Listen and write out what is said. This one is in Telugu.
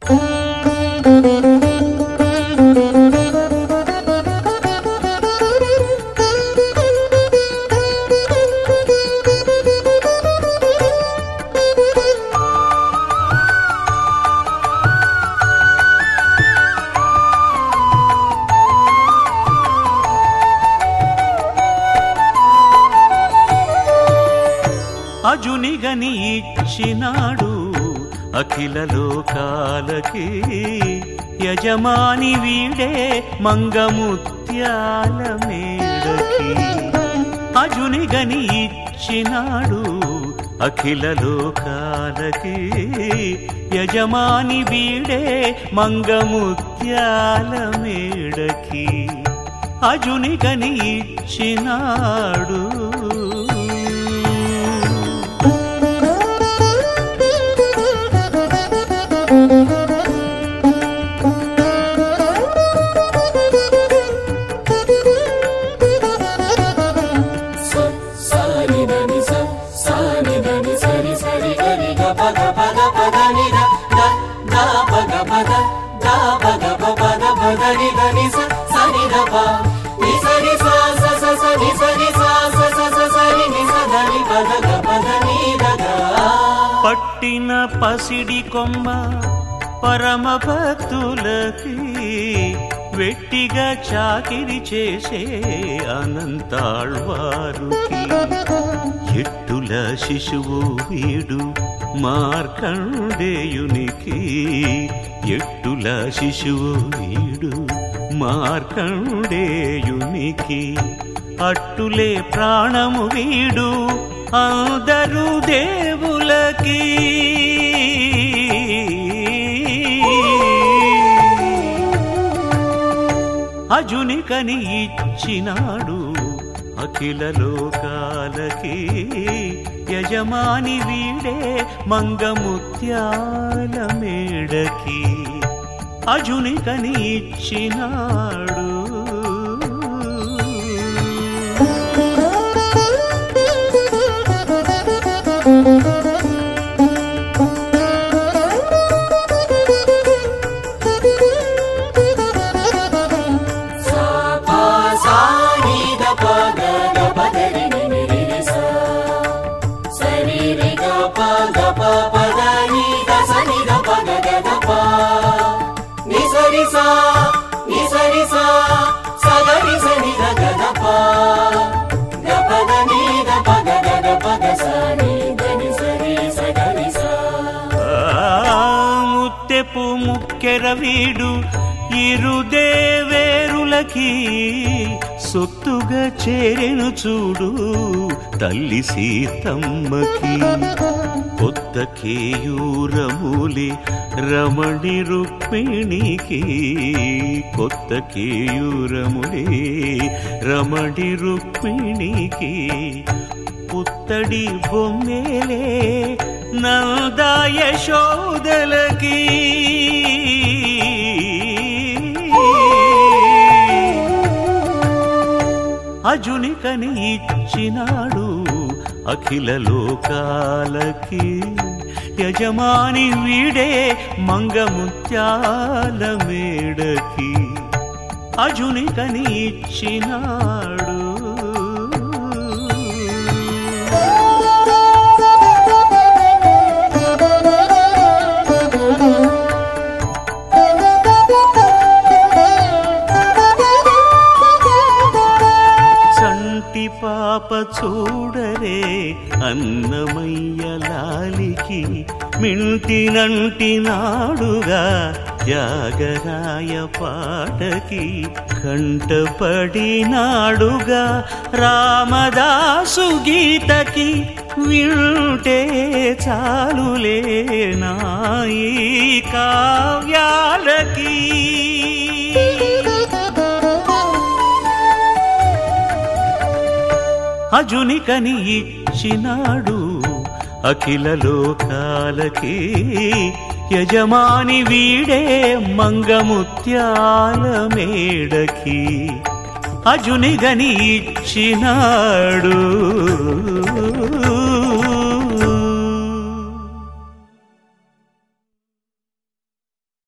అజునిగని ఇచ్చినాడు అఖిల లోకాలకి యజమాని వీడే మంగముత్యాల మేడకి అజునిగని ఇచ్చినాడు అఖిల లోకాలకి యజమాని వీడే మంగముత్యాల మేడకి అజునిగని ఇచ్చినాడు సని దని స సని దని సరి సరి గరి గ పగ పగ పద ని ద ద ద పగ పద ద పగ ప పద పద ని ద ని స సని ద ప ని సరి స స స స ని సరి స స స స సరి ని స ద ని పద గ పద ని ద గ పట్టిన పసిడి కొమ్మ పరమ భక్తులకి వెట్టిగా చాకిరి చేసే అనంతాళ్వారుకి ఎట్టుల శిశువు వీడు మార్కండేయునికి ఎట్టుల శిశువు వీడు మార్కండేయునికి అట్టులే ప్రాణము వీడు అందరు దేవులకి అజునికని ఇచ్చినాడు అఖిల లోకాలకి యజమాని వీడే మంగముత్యాల మేడకి అజునికని ఇచ్చినాడు స ప స ని ద ప గ గ ప ద రి ని ని రి రి స సరి రి గ ప గ ప ప ద ని ద స ని ద ప గ గ ద ప ని సరి స ని సరి స స గ రి స ని ద గ ద ప గ ప ద ని ద ప గ గ ద ప గ స ని ద ని సరి స గ రి స ఆ ముత్తెపు ముక్కెర వీడు ఇరుదేవేరులకి సొత్తుగా చేరెను చూడు తల్లి సీతమ్మకి కొత్త కేయూరములి రమణి రుక్మిణికి కొత్త కేయూరములి రమణి రుక్మిణికి పుత్తడి బొమ్మేలే నందాయశోదలకి అజునికని ఇచ్చినాడు అఖిల లోకాలకి యజమాని వీడే మంగముత్యాల మేడకి అజునికని ఇచ్చినాడు సంటి పాప చూడరే అన్నమయ్య లాలికి మింటినంటి నాడుగా జాగరాయ పాటకి కంటపడినాడుగా రామదాసు గీతకి వింటే చాలులే నాయి కావ్యాలకి అజునికని ఇచ్చినాడు అఖిల లోకాలకి యజమాని వీడే మంగముత్యాల మేడకి అజునిగని ఇచ్చినాడు